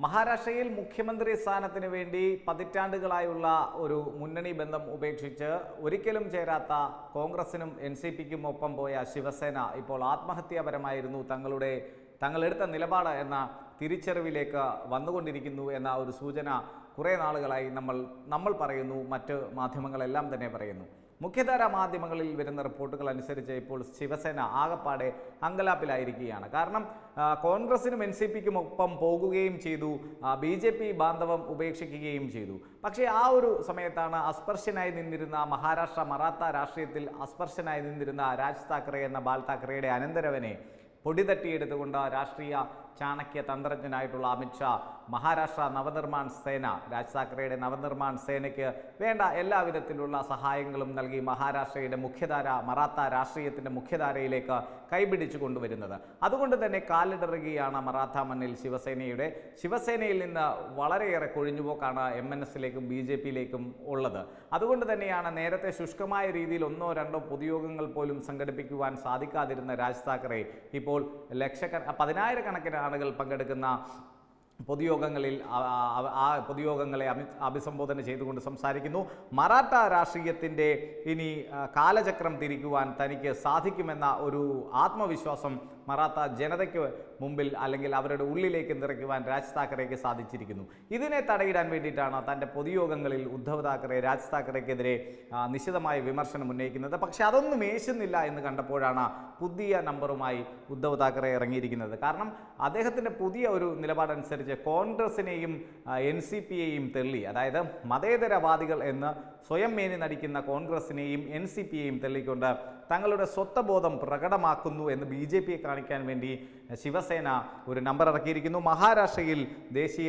മഹാരാഷ്ട്രയിൽ മുഖ്യമന്ത്രി സ്ഥാനത്തിന് വേണ്ടി പതിറ്റാണ്ടുകളായുള്ള ഒരു മുന്നണി ബന്ധം ഉപേക്ഷിച്ച് ഒരിക്കലും ചേരാത്ത കോൺഗ്രസിനും എൻ സി പിക്കും ഒപ്പം പോയ ശിവസേന ഇപ്പോൾ ആത്മഹത്യാപരമായിരുന്നു തങ്ങളുടെ തങ്ങളെടുത്ത നിലപാട് എന്ന തിരിച്ചറിവിലേക്ക് വന്നുകൊണ്ടിരിക്കുന്നു എന്ന ഒരു സൂചന കുറേ നാളുകളായി നമ്മൾ നമ്മൾ പറയുന്നു മറ്റ് മാധ്യമങ്ങളെല്ലാം തന്നെ പറയുന്നു മുഖ്യധാരാ മാധ്യമങ്ങളിൽ വരുന്ന റിപ്പോർട്ടുകൾ അനുസരിച്ച് ഇപ്പോൾ ശിവസേന ആകപ്പാടെ അങ്കലാപ്പിലായിരിക്കുകയാണ് കാരണം ആ, കോൺഗ്രസിനും എൻ സി പിക്കും ഒപ്പം പോകുകയും ചെയ്തു ബി ജെ പി ബാന്ധവം ഉപേക്ഷിക്കുകയും ചെയ്തു പക്ഷേ ആ ഒരു സമയത്താണ് അസ്പർശ്യനായി നിന്നിരുന്ന മഹാരാഷ്ട്ര മറാത്ത രാഷ്ട്രീയത്തിൽ അസ്പർശ്യനായി നിന്നിരുന്ന രാജ് താക്കറെ എന്ന ബാൽ താക്കറെയുടെ അനന്തരവനെ പൊടി തട്ടിയെടുത്തുകൊണ്ട് രാഷ്ട്രീയ ചാണക്യ തന്ത്രജ്ഞനായിട്ടുള്ള അമിത്ഷാ മഹാരാഷ്ട്ര നവനിർമ്മാൺ സേന രാജ് താക്കറെയുടെ നവനിർമ്മാൺ സേനയ്ക്ക് വേണ്ട എല്ലാവിധത്തിലുള്ള സഹായങ്ങളും നൽകി മഹാരാഷ്ട്രയുടെ മുഖ്യധാര മറാത്ത രാഷ്ട്രീയത്തിൻ്റെ മുഖ്യധാരയിലേക്ക് കൈപിടിച്ചു കൊണ്ടുവരുന്നത് അതുകൊണ്ട് തന്നെ കാലിടറുകയാണ് മറാത്ത മണ്ണിൽ ശിവസേനയുടെ ശിവസേനയിൽ നിന്ന് വളരെയേറെ കൊഴിഞ്ഞുപോക്കാണ് എം എൻ എസിലേക്കും ബി ജെ പിയിലേക്കും ഉള്ളത് അതുകൊണ്ട് തന്നെയാണ് നേരത്തെ ശുഷ്കമായ രീതിയിൽ ഒന്നോ രണ്ടോ പൊതുയോഗങ്ങൾ പോലും സംഘടിപ്പിക്കുവാൻ സാധിക്കാതിരുന്ന രാജ് താക്കറെ ഇപ്പോൾ ലക്ഷക്കണ പതിനായിരക്കണക്കിന് ആളുകൾ പങ്കെടുക്കുന്ന പൊതുയോഗങ്ങളിൽ ആ- ആ- ആ പൊതുയോഗങ്ങളെ അഭി അഭിസംബോധന ചെയ്തുകൊണ്ട് സംസാരിക്കുന്നു മറാഠ രാഷ്ട്രീയത്തിൻ്റെ ഇനി ആ, കാലചക്രം തിരിക്കുവാൻ തനിക്ക് സാധിക്കുമെന്ന ഒരു ആത്മവിശ്വാസം മറാത്ത ജനതയ്ക്ക് മുമ്പിൽ അല്ലെങ്കിൽ അവരുടെ ഉള്ളിലേക്ക് നിറയ്ക്കുവാൻ രാജ് താക്കറേക്ക് സാധിച്ചിരിക്കുന്നു ഇതിനെ തടയിടാൻ വേണ്ടിയിട്ടാണ് തൻ്റെ പൊതുയോഗങ്ങളിൽ ഉദ്ധവ് താക്കറെ രാജ് താക്കറേക്കെതിരെ ആ, നിശിതമായ വിമർശനം ഉന്നയിക്കുന്നത് പക്ഷെ അതൊന്നും ഏശുന്നില്ല എന്ന് കണ്ടപ്പോഴാണ് പുതിയ നമ്പറുമായി ഉദ്ധവ് താക്കറെ ഇറങ്ങിയിരിക്കുന്നത് കാരണം അദ്ദേഹത്തിൻ്റെ പുതിയ ഒരു നിലപാടനുസരിച്ച് കോൺഗ്രസിനെയും എൻ സി പിയെയും തെള്ളി അതായത് മതേതരവാദികൾ എന്ന് സ്വയം മേനി നടിക്കുന്ന കോൺഗ്രസിനെയും എൻ സി പിയെയും തെള്ളിക്കൊണ്ട് തങ്ങളുടെ സ്വത്വബോധം പ്രകടമാക്കുന്നു എന്ന് ബി ജെ പിയെ കാണിക്കാൻ വേണ്ടി ശിവസേന ഒരു നമ്പർ ഇറക്കിയിരിക്കുന്നു മഹാരാഷ്ട്രയിൽ ദേശീയ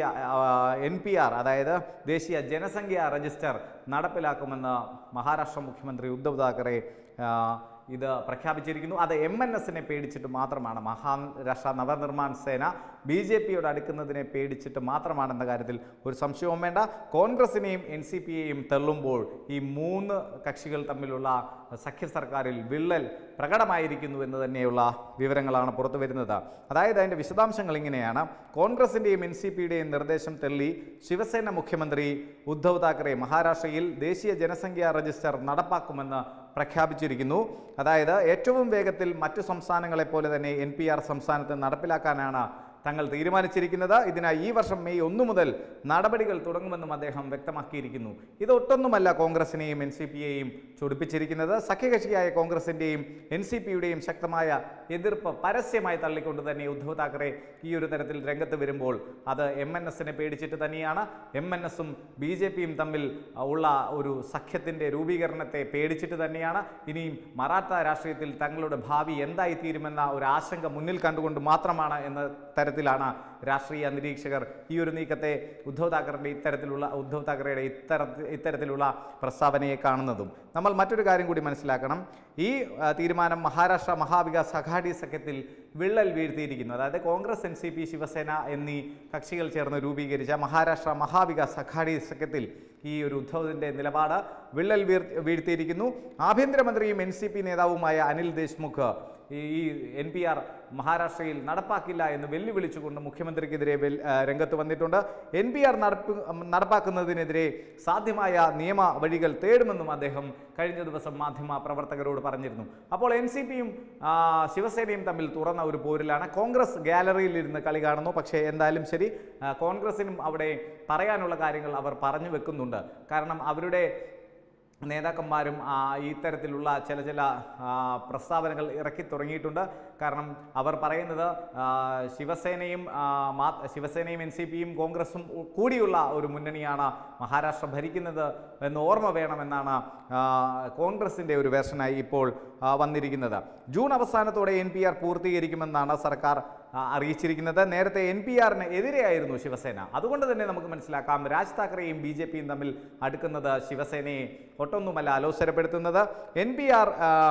എൻ പി ആർ അതായത് ദേശീയ ജനസംഖ്യാ രജിസ്റ്റർ നടപ്പിലാക്കുമെന്ന് മഹാരാഷ്ട്ര മുഖ്യമന്ത്രി ഉദ്ധവ് താക്കറെ ആ, ഇത് പ്രഖ്യാപിച്ചിരിക്കുന്നു അത് എം എൻ എസിനെ പേടിച്ചിട്ട് മാത്രമാണ് മഹാരാഷ്ട്ര നവനിർമ്മാൺ സേന ബി ജെ പിയോട് അടുക്കുന്നതിനെ പേടിച്ചിട്ട് മാത്രമാണെന്ന കാര്യത്തിൽ ഒരു സംശയവും വേണ്ട കോൺഗ്രസിനെയും എൻ സി പിയെയും തള്ളുമ്പോൾ ഈ മൂന്ന് കക്ഷികൾ തമ്മിലുള്ള സഖ്യ സർക്കാരിൽ വിള്ളൽ പ്രകടമായിരിക്കുന്നു എന്ന് തന്നെയുള്ള വിവരങ്ങളാണ് പുറത്തു വരുന്നത് അതായത് അതിൻ്റെ വിശദാംശങ്ങൾ ഇങ്ങനെയാണ് കോൺഗ്രസിൻ്റെയും എൻ സി പിയുടെയും നിർദ്ദേശം തള്ളി ശിവസേന മുഖ്യമന്ത്രി ഉദ്ധവ് താക്കറെ മഹാരാഷ്ട്രയിൽ ദേശീയ ജനസംഖ്യാ രജിസ്റ്റർ നടപ്പാക്കുമെന്ന് പ്രഖ്യാപിച്ചിരിക്കുന്നു അതായത് ഏറ്റവും വേഗത്തിൽ മറ്റു സംസ്ഥാനങ്ങളെ പോലെ തന്നെ എൻ പി ആർ സംസ്ഥാനത്ത് നടപ്പിലാക്കാനാണ് തങ്ങൾ തീരുമാനിച്ചിരിക്കുന്നത് ഇതിനായി ഈ വർഷം മെയ് ഒന്നു മുതൽ നടപടികൾ തുടങ്ങുമെന്നും അദ്ദേഹം വ്യക്തമാക്കിയിരിക്കുന്നു ഇതൊട്ടൊന്നുമല്ല കോൺഗ്രസിനെയും എൻ സി പിയെയും ചൊടിപ്പിച്ചിരിക്കുന്നത് സഖ്യകക്ഷിയായ കോൺഗ്രസിൻ്റെയും എൻ സി പിയുടെയും ശക്തമായ എതിർപ്പ് പരസ്യമായി തള്ളിക്കൊണ്ട് തന്നെ ഉദ്ധവ് താക്കറെ ഈ ഒരു തരത്തിൽ രംഗത്ത് വരുമ്പോൾ അത് എം എൻ എസിനെ പേടിച്ചിട്ട് തന്നെയാണ് എം എൻ എസും ബി ജെ പിയും തമ്മിൽ ഉള്ള ഒരു സഖ്യത്തിൻ്റെ രൂപീകരണത്തെ പേടിച്ചിട്ട് തന്നെയാണ് ഇനിയും മറാഠ രാഷ്ട്രീയത്തിൽ തങ്ങളുടെ ഭാവി എന്തായിത്തീരുമെന്ന ഒരു ആശങ്ക മുന്നിൽ കണ്ടുകൊണ്ട് മാത്രമാണ് എന്ന തരത്തിലാണ് രാഷ്ട്രീയ നിരീക്ഷകർ ഈ ഒരു നീക്കത്തെ ഉദ്ധവ് താക്കറുടെ ഇത്തരത്തിലുള്ള ഉദ്ധവ് താക്കറയുടെ ഇത്തര ഇത്തരത്തിലുള്ള പ്രസ്താവനയെ കാണുന്നതും നമ്മൾ മറ്റൊരു കാര്യം കൂടി മനസ്സിലാക്കണം ഈ ആ, തീരുമാനം മഹാരാഷ്ട്ര മഹാവികാസ് അഘാടി സഖ്യത്തിൽ വിള്ളൽ വീഴ്ത്തിയിരിക്കുന്നു അതായത് Congress N C P Shiv Sena എന്നീ കക്ഷികൾ ചേർന്ന് രൂപീകരിച്ച മഹാരാഷ്ട്ര മഹാവികാസ് അഘാടി സഖ്യത്തിൽ ഈ ഒരു ഉദ്ധവിൻ്റെ നിലപാട് വിള്ളൽ വീർ വീഴ്ത്തിയിരിക്കുന്നു ആഭ്യന്തരമന്ത്രിയും എൻ സി പി നേതാവുമായ അനിൽ ദേശ്മുഖ് ഈ ഈ എൻ പി ആർ മഹാരാഷ്ട്രയിൽ നടപ്പാക്കില്ല എന്ന് വെല്ലുവിളിച്ചുകൊണ്ട് മുഖ്യമന്ത്രിക്കെതിരെ വെൽ- ആ, രംഗത്ത് വന്നിട്ടുണ്ട് എൻ പി ആർ നടപ്പ് നടപ്പാക്കുന്നതിനെതിരെ സാധ്യമായ നിയമ വഴികൾ തേടുമെന്നും അദ്ദേഹം കഴിഞ്ഞ ദിവസം മാധ്യമ പ്രവർത്തകരോട് പറഞ്ഞിരുന്നു അപ്പോൾ എൻ സി പിയും ശിവസേനയും തമ്മിൽ തുറന്ന ഒരു പോരിലാണ് കോൺഗ്രസ് ഗാലറിയിൽ ഇരുന്ന് കളി കാണുന്നു പക്ഷേ എന്തായാലും ശരി ആ, കോൺഗ്രസിനും അവിടെ പറയാനുള്ള കാര്യങ്ങൾ അവർ പറഞ്ഞു വെക്കുന്നുണ്ട് കാരണം അവരുടെ നേതാക്കന്മാരും ആ, ഇത്തരത്തിലുള്ള ചില ചില ആ, പ്രസ്താവനകൾ ഇറക്കി തുടങ്ങിയിട്ടുണ്ട് കാരണം അവർ പറയുന്നത് ആ, ശിവസേനയും ആ, മാ- ശിവസേനയും എൻ സി പിയും കോൺഗ്രസും ഉ- കൂടിയുള്ള ഒരു മുന്നണിയാണ് മഹാരാഷ്ട്ര ഭരിക്കുന്നത് എന്ന് ഓർമ്മ വേണമെന്നാണ് ആ, കോൺഗ്രസിൻ്റെ ഒരു വേർഷനായി ഇപ്പോൾ ആ, വന്നിരിക്കുന്നത് ജൂൺ അവസാനത്തോടെ എൻ പി ആർ പൂർത്തീകരിക്കുമെന്നാണ് സർക്കാർ ആ, അറിയിച്ചിരിക്കുന്നത് നേരത്തെ എൻ പി ആറിന് എതിരെയായിരുന്നു ശിവസേന അതുകൊണ്ട് തന്നെ നമുക്ക് മനസ്സിലാക്കാം രാജ് താക്കറെയും ബി ജെ പിയും തമ്മിൽ അടുക്കുന്നത് ശിവസേനയെ ഒട്ടൊന്നുമല്ല അലോസരപ്പെടുത്തുന്നത് എൻ പി ആർ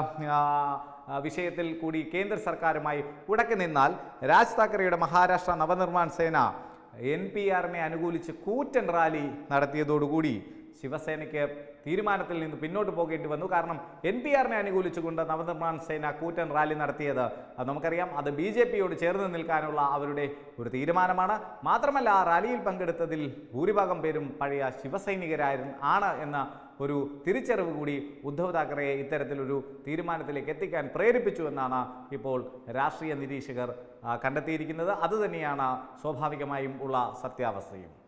വിഷയത്തിൽ കൂടി കേന്ദ്ര സർക്കാരുമായി ഉടക്കി നിന്നാൽ രാജ് താക്കറെയുടെ മഹാരാഷ്ട്ര നവനിർമ്മാൺ സേന എൻ പി ആറിനെ അനുകൂലിച്ച് കൂറ്റൻ റാലി നടത്തിയതോടുകൂടി ശിവസേനയ്ക്ക് തീരുമാനത്തിൽ നിന്ന് പിന്നോട്ട് പോകേണ്ടി വന്നു കാരണം എൻ പി ആറിനെ അനുകൂലിച്ചുകൊണ്ട് നവനിർമ്മാൺ സേന കൂറ്റൻ റാലി നടത്തിയത് അത് നമുക്കറിയാം അത് ബി ജെ പിയോട് ചേർന്ന് നിൽക്കാനുള്ള അവരുടെ ഒരു തീരുമാനമാണ് മാത്രമല്ല ആ റാലിയിൽ പങ്കെടുത്തതിൽ ഭൂരിഭാഗം പേരും പഴയ ശിവസൈനികരായിരുന്നു ആണ് എന്ന ഒരു തിരിച്ചറിവ് കൂടി ഉദ്ധവ് താക്കറെയെ ഇത്തരത്തിലൊരു തീരുമാനത്തിലേക്ക് എത്തിക്കാൻ പ്രേരിപ്പിച്ചു എന്നാണ് ഇപ്പോൾ രാഷ്ട്രീയ നിരീക്ഷകർ ആ, കണ്ടെത്തിയിരിക്കുന്നത് അതുതന്നെയാണ് സ്വാഭാവികമായും ഉള്ള സത്യാവസ്ഥയും